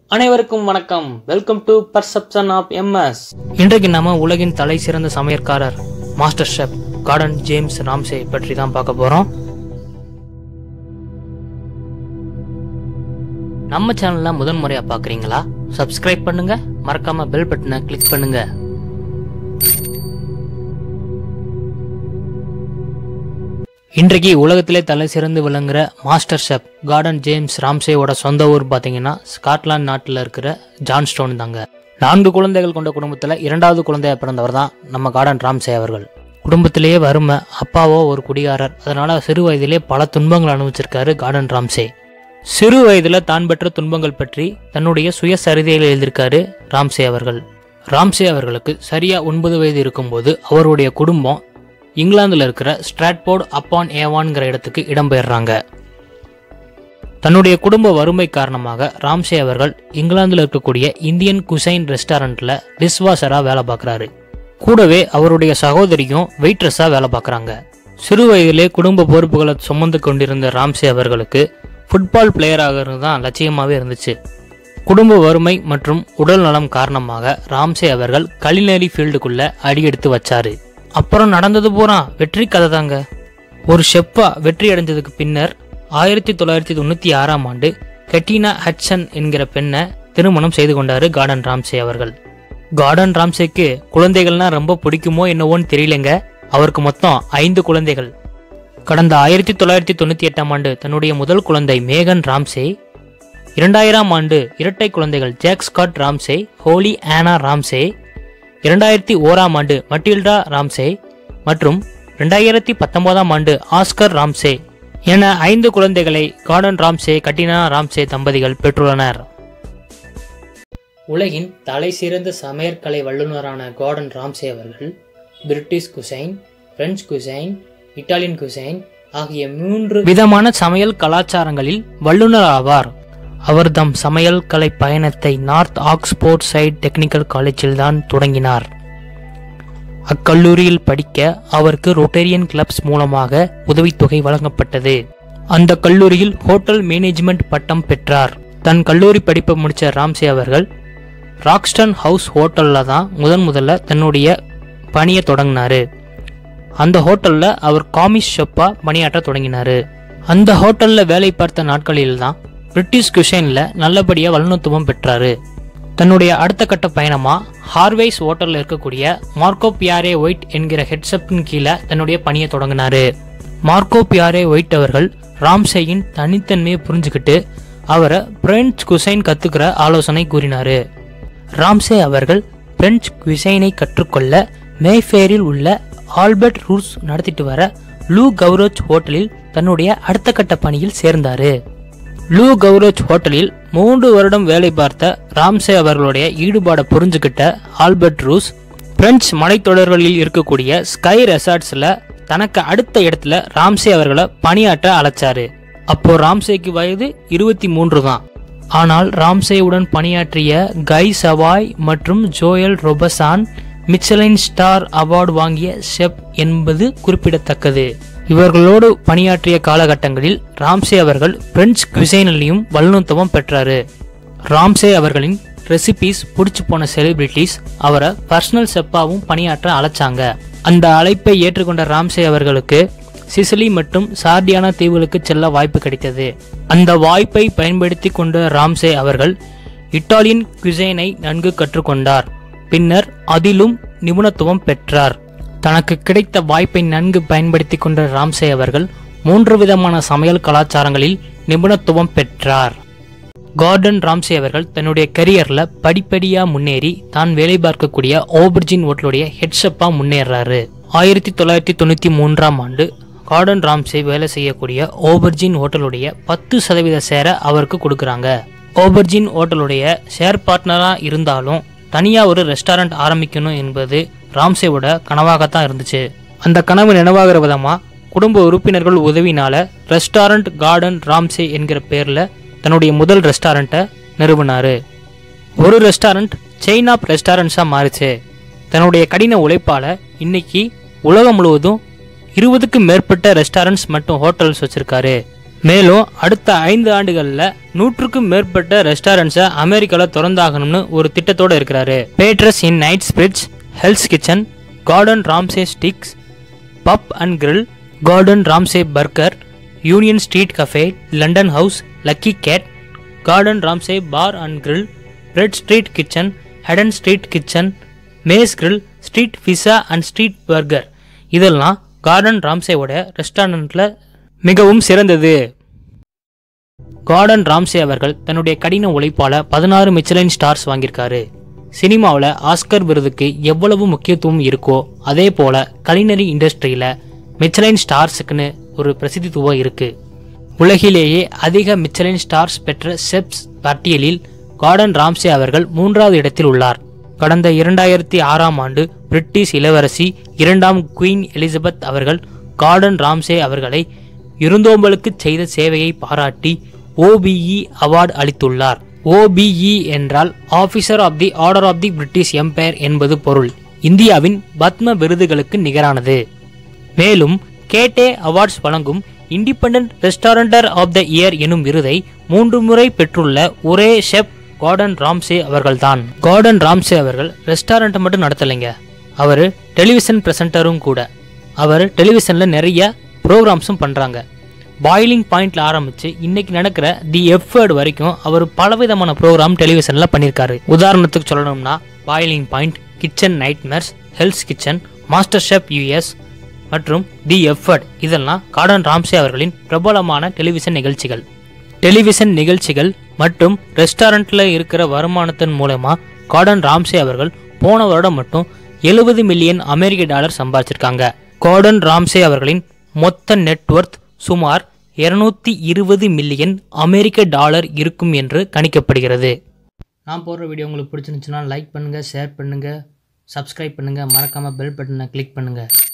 அனைவருக்கும் வணக்கம் welcome to perception of MS இன்றைக்கு நாம உலகின் தலை சிறந்த சமையற்காரர் master chef Gordon James Ramsay பற்றி தான் பார்க்க போறோம் நம்ம சேனல்ல முதன் முறையா பாக்குறீங்களா சப்ஸ்கிரைப் பண்ணுங்க மறக்காம பெல் பட்டனை கிளிக் பண்ணுங்க இன்றைக்கு உலகத்திலே தலை சிறந்து விளங்குற மாஸ்டர் ஷெஃப் கார்டன் ஜேம்ஸ் ராம்சேவோட சொந்த ஊர் பார்த்தீங்கன்னா ஸ்காட்லாந்து நாட்டில் இருக்கிற ஜான்ஸ்டோன் தாங்க நான்கு குழந்தைகள் கொண்ட குடும்பத்தில் இரண்டாவது குழந்தையா பிறந்தவர் தான் நம்ம கார்டன் ராம்சே அவர்கள் குடும்பத்திலேயே வறுமை அப்பாவோ ஒரு குடிகாரர் அதனால சிறு வயதிலே பல துன்பங்கள் அனுபவிச்சிருக்காரு கார்டன் ராம்சே சிறு வயதில் தான் பெற்ற துன்பங்கள் பற்றி தன்னுடைய சுயசரிதையில் எழுதியிருக்காரு ராம்சே அவர்கள் ராம்சே அவர்களுக்கு சரியா ஒன்பது வயது இருக்கும்போது அவருடைய குடும்பம் இங்கிலாந்துல இருக்கிற ஸ்ட்ராட்போர்ட் அப்பான் ஏவான்ங்கிற இடத்துக்கு இடம்பெயர்றாங்க தன்னுடைய குடும்ப வறுமை காரணமாக ராம்சே அவர்கள் இங்கிலாந்துல இருக்கக்கூடிய இந்தியன் குசைன் ரெஸ்டாரண்ட்ல டிஷ்வாஷரா வேலை பார்க்கறாரு கூடவே அவருடைய சகோதரியும் வெயிட்ரஸா வேலை பார்க்கறாங்க சிறு வயதிலே குடும்ப பொறுப்புகளை சுமந்து கொண்டிருந்த ராம்சே அவர்களுக்கு ஃபுட்பால் பிளேயர் ஆகிறது தான் லட்சியமாகவே இருந்துச்சு குடும்ப வறுமை மற்றும் உடல் நலம் காரணமாக ராம்சே அவர்கள் கலினரி ஃபீல்டுக்குள்ள அடியெடுத்து வச்சாரு அப்புறம் நடந்தது பூரா வெற்றி கதை தாங்க ஒரு ஷெப்பா வெற்றி அடைஞ்சதுக்கு பின்னர் ஆயிரத்தி தொள்ளாயிரத்தி தொண்ணூற்றி ஆறாம் ஆண்டு கெட்டினா ஹட்சன் என்கிற பெண்ணை திருமணம் செய்து கொண்டாரு கார்டன் ராம்சே அவர்கள் கார்டன் ராம்சேக்கு குழந்தைகள்னா ரொம்ப பிடிக்குமோ என்னவோன்னு தெரியலங்க அவருக்கு மொத்தம் ஐந்து குழந்தைகள் கடந்த ஆயிரத்தி தொள்ளாயிரத்தி தொண்ணூற்றி எட்டாம் ஆண்டு தன்னுடைய முதல் குழந்தை மேகன் ராம்சே இரண்டாயிரம் ஆண்டு இரட்டை குழந்தைகள் ஜாக் ஸ்காட் ராம்சே ஹோலி ஆனா ராம்சே இரண்டாயிரத்தி ஓராம் ஆண்டு மட்டில்டா ராம்சே மற்றும் ரெண்டாயிரத்தி பத்தொன்பதாம் ஆண்டு ஆஸ்கர் ராம்சே என ஐந்து குழந்தைகளை கார்டன் ராம்சே கட்டினா ராம்சே தம்பதிகள் பெற்றுள்ளனர் உலகின் தலை சிறந்த சமையற்கலை வல்லுநரான கார்டன் ராம்சே அவர்கள் British cuisine French cuisine Italian cuisine ஆகிய மூன்று விதமான சமையல் கலாச்சாரங்களில் வல்லுநர் ஆவார் அவர் தம் சமையல் கலை பயணத்தை நார்த் ஆக்ஸ்போர்ட் சைட் டெக்னிக்கல் காலேஜில் தான் தொடங்கினார் அக்கல்லூரியில் படிக்க அவருக்கு ரொட்டேரியன் கிளப்ஸ் மூலமாக உதவித்தொகை வழங்கப்பட்டது அந்த கல்லூரியில் ஹோட்டல் மேனேஜ்மெண்ட் பட்டம் பெற்றார் தன் கல்லூரி படிப்பை முடிச்ச ராம்சே அவர்கள் ராக்ஸ்டன் ஹவுஸ் ஹோட்டல்ல தான் முதன் முதல்ல தன்னுடைய பணியை தொடங்கினாரு அந்த ஹோட்டல்ல அவர் காமிஸ் ஷெப்பா பணியாற்ற தொடங்கினாரு அந்த ஹோட்டல்ல வேலை பார்த்த நாட்களில் தான் பிரிட்டிஷ் குஷைன்ல நல்லபடியா வல்லுநத்துவம் பெற்றாரு தன்னுடைய அடுத்த கட்ட பயணமா ஹார்வேஸ் ஹோட்டல்ல இருக்கக்கூடிய மார்க்கோ பியாரே ஒயிட் என்கிற ஹெட்சப்பின் கீழே தன்னுடைய பணியை தொடங்கினாரு மார்க்கோ பியாரே ஒயிட் அவர்கள் ராம்சேயின் தனித்தன்மையை புரிஞ்சுக்கிட்டு அவரை பிரெஞ்சு குசைன் கத்துக்கிற ஆலோசனை கூறினாரு ராம்சே அவர்கள் பிரெஞ்சு குசைனை கற்றுக்கொள்ள மேஃபேரில் உள்ள ஆல்பர்ட் ரூஸ் நடத்திட்டு வர லூ கௌரோச் ஹோட்டலில் தன்னுடைய அடுத்த கட்ட பணியில் சேர்ந்தாரு லூ கௌரோச் ஹோட்டலில் மூன்று வருடம் வேலை பார்த்த ராம்சே அவர்களுடைய ஈடுபாடை புரிஞ்சுக்கிட்ட ஆல்பர்ட் ரூஸ் பிரெஞ்சு மலைத்தொடர்களில் இருக்கக்கூடிய ஸ்கை ரெசார்ட்ஸ்ல தனக்கு அடுத்த இடத்துல ராம்சே அவர்களை பணியாற்ற அழைச்சாரு அப்போ ராம்சேக்கு வயது இருபத்தி மூன்று தான் ஆனால் ராம்சேவுடன் பணியாற்றிய கை சவாய் மற்றும் Joel Robuchon Michelin star award வாங்கிய ஷெப் என்பது குறிப்பிடத்தக்கது இவர்களோடு பணியாற்றிய காலகட்டங்களில் ராம்சே அவர்கள் பிரெஞ்சு குசைனிலையும் வல்லுநத்துவம் பெற்றாரு ராம்சே அவர்களின் ரெசிபிஸ் பிடிச்சு போன செலிபிரிட்டிஸ் அவரை பர்சனல் செப்பாவும் பணியாற்ற அழைச்சாங்க அந்த அழைப்பை ஏற்றுக்கொண்ட ராம்சே அவர்களுக்கு சிசிலி மற்றும் சார்டியானா தீவுகளுக்கு செல்ல வாய்ப்பு கிடைத்தது அந்த வாய்ப்பை பயன்படுத்தி கொண்ட ராம்சே அவர்கள் இட்டாலியன் குசைனை நன்கு கற்றுக்கொண்டார் பின்னர் அதிலும் நிபுணத்துவம் பெற்றார் தனக்கு கிடைத்த வாய்ப்பை நன்கு பயன்படுத்தி கொண்ட ராம்சே அவர்கள் மூன்று விதமான சமையல் கலாச்சாரங்களில் நிபுணத்துவம் பெற்றார் கார்டன் ராம்சே அவர்கள் தன்னுடைய கரியர்ல படிப்படியா முன்னேறி தான் வேலை பார்க்கக்கூடிய ஓபர்ஜின் ஹோட்டலுடைய ஹெட்ஷப்பா முன்னேறாரு ஆயிரத்தி தொள்ளாயிரத்தி தொண்ணூத்தி மூன்றாம் ஆண்டு கார்டன் ராம்சே வேலை செய்யக்கூடிய ஓபர்ஜின் ஹோட்டலுடைய பத்து சதவீத ஷேரை அவருக்கு கொடுக்குறாங்க ஓபர்ஜின் ஹோட்டலுடைய ஷேர் பார்ட்னரா இருந்தாலும் தனியா ஒரு ரெஸ்டாரண்ட் ஆரம்பிக்கணும் என்பது ராம்சேவோட கனவாகத்தான் இருந்துச்சு அந்த கனவு நினைவாகிற விதமா குடும்ப உறுப்பினர்கள் உதவினால ரெஸ்டாரண்ட் கார்டன் ராம்சே என்கிற பேர்ல தன்னுடைய முதல் ரெஸ்டாரண்ட்டை நிறுவினாரு ஒரு ரெஸ்டாரண்ட் செயின் ஆஃப் ரெஸ்டாரண்ட்ஸா மாறுச்சு தன்னுடைய கடின உழைப்பால இன்னைக்கு உலகம் முழுவதும் இருபதுக்கும் மேற்பட்ட ரெஸ்டாரண்ட்ஸ் மற்றும் ஹோட்டல்ஸ் வச்சிருக்காரு மேலும் அடுத்த ஐந்து ஆண்டுகளில் நூற்றுக்கும் மேற்பட்ட ரெஸ்டாரண்ட்ஸை அமெரிக்காவில் திறந்தாகணும்னு ஒரு திட்டத்தோடு இருக்கிறாரு Petrus in night spirits Hell's Kitchen Gordon Ramsay steaks pub and grill Gordon Ramsay burger Union Street Cafe London House Lucky Cat Gordon Ramsay bar and grill Bread Street Kitchen Heddon Street Kitchen Maze Grill Street Pizza and Street Burger இதெல்லாம் Gordon ராம்சேவோட ரெஸ்டாரண்ட்டில் மிகவும் சிறந்தது garden Ramsay அவர்கள் தன்னுடைய கடின உழைப்பால பதினாறு மிச்சலைன் stars வாங்கியிருக்காரு சினிமாவில் ஆஸ்கர் விருதுக்கு எவ்வளவு முக்கியத்துவம் இருக்கோ அதே போல கலினரி இண்டஸ்ட்ரியில மிச்சலைன் ஸ்டார்ஸுக்குன்னு ஒரு பிரசித்தித்துவம் இருக்கு உலகிலேயே அதிக மிச்சலைன் ஸ்டார்ஸ் பெற்ற செப்ஸ் பட்டியலில் கார்டன் ராம்சே அவர்கள் மூன்றாவது இடத்தில் உள்ளார் கடந்த இரண்டாயிரத்தி ஆறாம் ஆண்டு பிரிட்டிஷ் இளவரசி இரண்டாம் குயின் எலிசபெத் அவர்கள் கார்டன் ராம்சே அவர்களை இருந்தோம்பலுக்கு செய்த சேவையை பாராட்டி ஓபிஇ அவார்டு அளித்துள்ளார் ஓபிஇ என்றால் officer of the Order of the British Empire என்பது பொருள் இந்தியாவின் பத்ம விருதுகளுக்கு நிகரானது மேலும் கேட்டே அவார்ட்ஸ் வழங்கும் independent restaurateur of the year எனும் விருதை மூன்று முறை பெற்றுள்ள ஒரே ஷெப் கார்டன் ராம்சே அவர்கள்தான் கார்டன் ராம்சே அவர்கள் ரெஸ்டாரண்ட்டை மட்டும் நடத்தலைங்க அவர் டெலிவிஷன் பிரசன்டரும் கூட அவர் டெலிவிஷனில் நிறைய ப்ரோக்ராம்ஸும் பண்ணுறாங்க பாயிலிங் பாயிண்ட்ல ஆரம்பிச்சு இன்னைக்கு நடக்கிற தி எஃபர்ட் வரைக்கும் அவர் பலவிதமான ப்ரோக்ராம் டெலிவிஷன்ல பண்ணியிருக்காரு உதாரணத்துக்கு சொல்லணும்னா Boiling Point Kitchen Nightmares Hell's Kitchen MasterChef US யூஎஸ் மற்றும் தி எஃபர்ட் இதெல்லாம் கார்டன் ராம்சே அவர்களின் பிரபலமான டெலிவிஷன் நிகழ்ச்சிகள் டெலிவிஷன் நிகழ்ச்சிகள் மற்றும் ரெஸ்டாரண்ட்ல இருக்கிற வருமானத்தின் மூலமா கார்டன் ராம்சே அவர்கள் போன வருடம் மட்டும் எழுபது மில்லியன் அமெரிக்க டாலர் சம்பாதிச்சிருக்காங்க கார்டன் ராம்சே அவர்களின் மொத்த நெட்வொர்த் சுமார் 220 இருபது மில்லியன் அமெரிக்க டாலர் இருக்கும் என்று கணிக்கப்படுகிறது நான் போடுற வீடியோ உங்களுக்கு பிடிச்சிருந்துச்சுன்னா லைக் பண்ணுங்கள் ஷேர் பண்ணுங்கள் சப்ஸ்கிரைப் பண்ணுங்கள் மறக்காமல் பெல் பட்டனை கிளிக் பண்ணுங்கள்